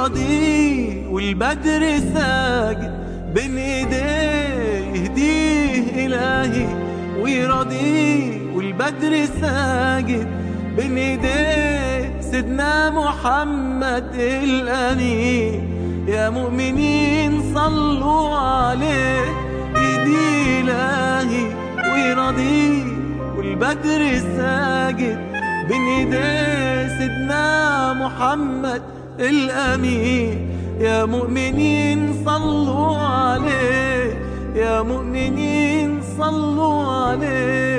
ويرضيه والبدر ساجد بين ايديه يهديه الهي ويرضيه والبدر ساجد بين ايديه سيدنا محمد الامين يا مؤمنين صلوا عليه يهديه الهي ويرضيه والبدر ساجد بين ايديه سيدنا محمد الامين يا مؤمنين صلوا عليه يا مؤمنين صلوا عليه